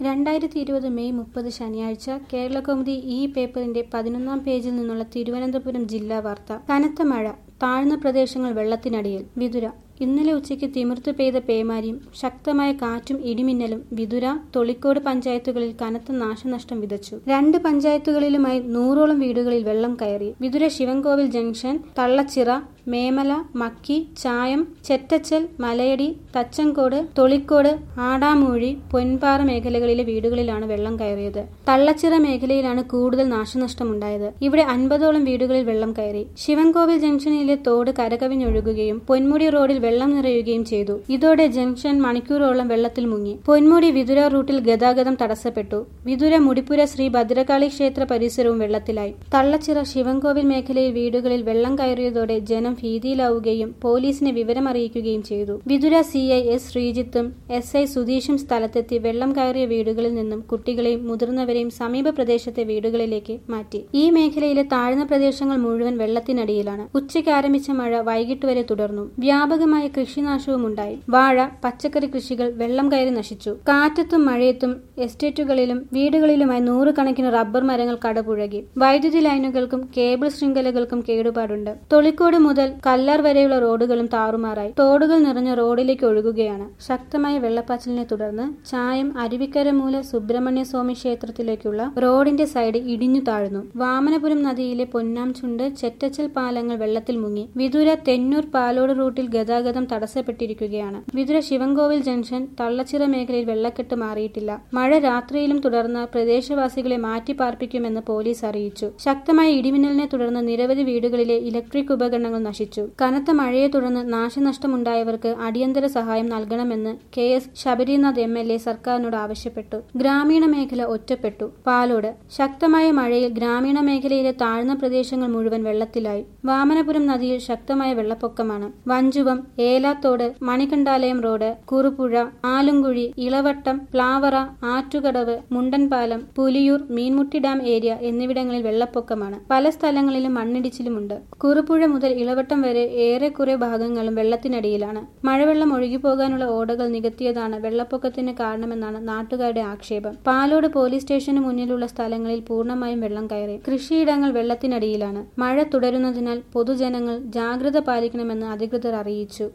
രണ്ടായിരത്തി ഇരുപത് മെയ് മുപ്പത് ശനിയാഴ്ച കേരളകൗമുദി ഈ പേപ്പറിന്റെ പതിനൊന്നാം പേജിൽ നിന്നുള്ള തിരുവനന്തപുരം ജില്ലാ വാർത്ത കനത്ത മഴ താഴ്ന്ന പ്രദേശങ്ങൾ വെള്ളത്തിനടിയിൽ വിതുര ഇന്നലെ ഉച്ചയ്ക്ക് തിമിർത്ത് പെയ്ത പേമാരിയും ശക്തമായ കാറ്റും ഇടിമിന്നലും വിതുര തൊളിക്കോട് പഞ്ചായത്തുകളിൽ കനത്ത നാശനഷ്ടം വിതച്ചു രണ്ട് പഞ്ചായത്തുകളിലുമായി നൂറോളം വീടുകളിൽ വെള്ളം കയറി വിതുര ശിവൻകോവിൽ ജംഗ്ഷൻ തള്ളച്ചിറ മേമല മക്കി ചായം ചെറ്റച്ചൽ മലയടി തച്ചങ്കോട് തൊളിക്കോട് ആടാമൂഴി പൊൻപാറ മേഖലകളിലെ വീടുകളിലാണ് വെള്ളം കയറിയത് തള്ളച്ചിറ മേഖലയിലാണ് കൂടുതൽ നാശനഷ്ടമുണ്ടായത് ഇവിടെ അൻപതോളം വീടുകളിൽ വെള്ളം കയറി ശിവൻകോവിൽ ജംഗ്ഷനിലെ തോട് കരകവിഞ്ഞൊഴുകുകയും പൊന്മുടി റോഡിൽ വെള്ളം നിറയുകയും ചെയ്തു ഇതോടെ ജംഗ്ഷൻ മണിക്കൂറോളം വെള്ളത്തിൽ മുങ്ങി പൊന്മുടി വിതുര റൂട്ടിൽ ഗതാഗതം തടസ്സപ്പെട്ടു വിതുര മുടിപ്പുര ശ്രീ ഭദ്രകാളി ക്ഷേത്ര പരിസരവും വെള്ളത്തിലായി തള്ളച്ചിറ ശിവൻകോവിൽ മേഖലയിൽ വീടുകളിൽ വെള്ളം കയറിയതോടെ ജനം ഭീതിയിലാവുകയും പോലീസിനെ വിവരമറിയിക്കുകയും ചെയ്തു വിതുര സി ഐ എസ് ശ്രീജിത്തും എസ് ഐ സുധീഷും സ്ഥലത്തെത്തി വെള്ളം കയറിയ വീടുകളിൽ നിന്നും കുട്ടികളെയും മുതിർന്നവരെയും സമീപ പ്രദേശത്തെ വീടുകളിലേക്ക് മാറ്റി ഈ മേഖലയിലെ താഴ്ന്ന പ്രദേശങ്ങൾ മുഴുവൻ വെള്ളത്തിനടിയിലാണ് ഉച്ചയ്ക്ക് ആരംഭിച്ച മഴ വൈകിട്ട് വരെ തുടർന്നു വ്യാപകമായ കൃഷിനാശവും ഉണ്ടായി വാഴ പച്ചക്കറി കൃഷികൾ വെള്ളം കയറി നശിച്ചു കാറ്റത്തും മഴയത്തും എസ്റ്റേറ്റുകളിലും വീടുകളിലുമായി നൂറുകണക്കിന് റബ്ബർ മരങ്ങൾ കടപുഴകി വൈദ്യുതി ലൈനുകൾക്കും കേബിൾ ശൃംഖലകൾക്കും കേടുപാടുണ്ട് തൊളിക്കോട് മുതൽ കല്ലാർ വരെയുള്ള റോഡുകളും താറുമാറായി തോടുകൾ നിറഞ്ഞ റോഡിലേക്ക് ഒഴുകുകയാണ് ശക്തമായ വെള്ളപ്പാച്ചിലിനെ തുടർന്ന് ചായം അരുവിക്കരമൂല സുബ്രഹ്മണ്യ സ്വാമി ക്ഷേത്രത്തിലേക്കുള്ള റോഡിന്റെ സൈഡ് ഇടിഞ്ഞു താഴ്ന്നു വാമനപുരം നദിയിലെ പൊന്നാംചുണ്ട് ചെറ്റച്ചൽ പാലങ്ങൾ വെള്ളത്തിൽ മുങ്ങി വിതുര തെന്നൂർ പാലോട് റൂട്ടിൽ ഗതാഗതം തടസ്സപ്പെട്ടിരിക്കുകയാണ് വിതുര ശിവൻകോവിൽ ജംഗ്ഷൻ തള്ളച്ചിറ മേഖലയിൽ വെള്ളക്കെട്ട് മാറിയിട്ടില്ല മഴ രാത്രിയിലും തുടർന്ന് പ്രദേശവാസികളെ മാറ്റി പാർപ്പിക്കുമെന്ന് പോലീസ് അറിയിച്ചു ശക്തമായ ഇടിമിന്നലിനെ തുടർന്ന് നിരവധി വീടുകളിലെ ഇലക്ട്രിക് ഉപകരണങ്ങൾ നശിച്ചു കനത്ത മഴയെ തുടർന്ന് നാശനഷ്ടമുണ്ടായവർക്ക് അടിയന്തര സഹായം നൽകണമെന്ന് K S Sabarinath M L A സർക്കാരിനോട് ആവശ്യപ്പെട്ടു ഗ്രാമീണ മേഖല ഒറ്റപ്പെട്ടു പാലോട് ശക്തമായ മഴയിൽ ഗ്രാമീണ മേഖലയിലെ താഴ്ന്ന പ്രദേശങ്ങൾ മുഴുവൻ വെള്ളത്തിലായി വാമനപുരം നദിയിൽ ശക്തമായ വെള്ളപ്പൊക്കമാണ് Vanchuvam Elathodu Manikandalayam road Kurupuzha Alumkuzhi Elavattom Plavara Attukadavu Mundanpalam Puliyoor Meenmutty dam area എന്നിവിടങ്ങളിൽ വെള്ളപ്പൊക്കമാണ് പല സ്ഥലങ്ങളിലും മണ്ണിടിച്ചിലുമുണ്ട് കുറുപുഴ മുതൽ ഇളവട്ടം വരെ ഏറെക്കുറെ ഭാഗങ്ങളും വെള്ളത്തിനടിയിലാണ് മഴവെള്ളം ഒഴുകിപ്പോകാനുള്ള ഓടകൾ നികത്തിയതാണ് വെള്ളപ്പൊക്കത്തിന് കാരണമെന്നാണ് നാട്ടുകാരുടെ ആക്ഷേപം പാലോട് പോലീസ് സ്റ്റേഷന് മുന്നിലുള്ള സ്ഥലങ്ങളിൽ പൂർണ്ണമായും വെള്ളം കയറി കൃഷിയിടങ്ങൾ വെള്ളത്തിനടിയിലാണ് മഴ തുടരുന്നതിനാൽ പൊതുജനങ്ങൾ ജാഗ്രത പാലിക്കണമെന്ന് അധികൃതർ അറിയിച്ചു